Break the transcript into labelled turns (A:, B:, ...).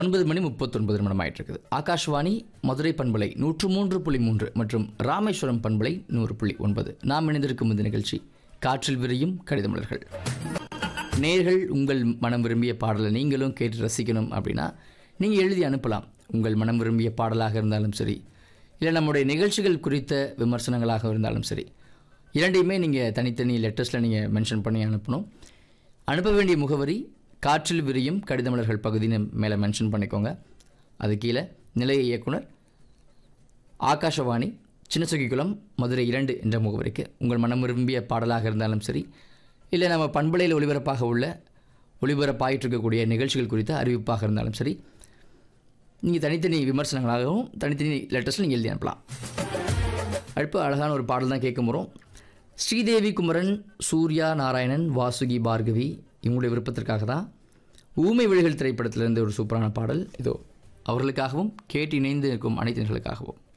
A: ஒன்பது மணி முப்பத்தொன்பது நிமிடம் ஆயிட்டு இருக்குது ஆகாஷ்வாணி மதுரை பண்பலை நூற்று மூன்று புள்ளி மூன்று மற்றும் ராமேஸ்வரம் பண்பலை நூறு புள்ளி ஒன்பது நாம் இணைந்திருக்கும் இந்த நிகழ்ச்சி காற்றில் விரியும் கடிதமலர்கள் நேர்கள் உங்கள் மனம் விரும்பிய பாடலை நீங்களும் கேட்டு ரசிக்கணும் அப்படின்னா நீங்கள் எழுதி அனுப்பலாம் உங்கள் மனம் விரும்பிய பாடலாக இருந்தாலும் சரி இல்லை நம்முடைய நிகழ்ச்சிகள் குறித்த விமர்சனங்களாக இருந்தாலும் சரி இரண்டையுமே நீங்கள் தனித்தனி லெட்டர்ஸில் நீங்கள் மென்ஷன் பண்ணி அனுப்பணும் அனுப்ப வேண்டிய முகவரி காற்றில் விரியும் கடிதமலர்கள் பகுதின்னு மேலே மென்ஷன் பண்ணிக்கோங்க அது கீழே நிலைய இயக்குனர் ஆகாஷவாணி சின்னசுகிக்குளம் மதுரை இரண்டு என்ற முகவரிக்கு உங்கள் மனம் விரும்பிய பாடலாக இருந்தாலும் சரி இல்லை நம்ம பண்பலையில் ஒளிபரப்பாக உள்ள ஒளிபரப்பாயிட்டு இருக்கக்கூடிய நிகழ்ச்சிகள் குறித்த அறிவிப்பாக இருந்தாலும் சரி நீங்கள் தனித்தனி விமர்சனங்களாகவும் தனித்தனி லெட்டர்ஸில் நீங்கள் எழுதி அனுப்பலாம் அடுப்பு அழகான ஒரு பாடல் தான் கேட்க போகிறோம் ஸ்ரீதேவி குமரன் சூர்யா நாராயணன் வாசுகி பார்கவி இவங்களுடைய விருப்பத்திற்காக தான் ஊமை விழிகள் திரைப்படத்திலிருந்து ஒரு சூப்பரான பாடல் இதோ அவர்களுக்காகவும் கேட்டு இணைந்து இருக்கும் அனைத்து நேயர்களுக்காகவும்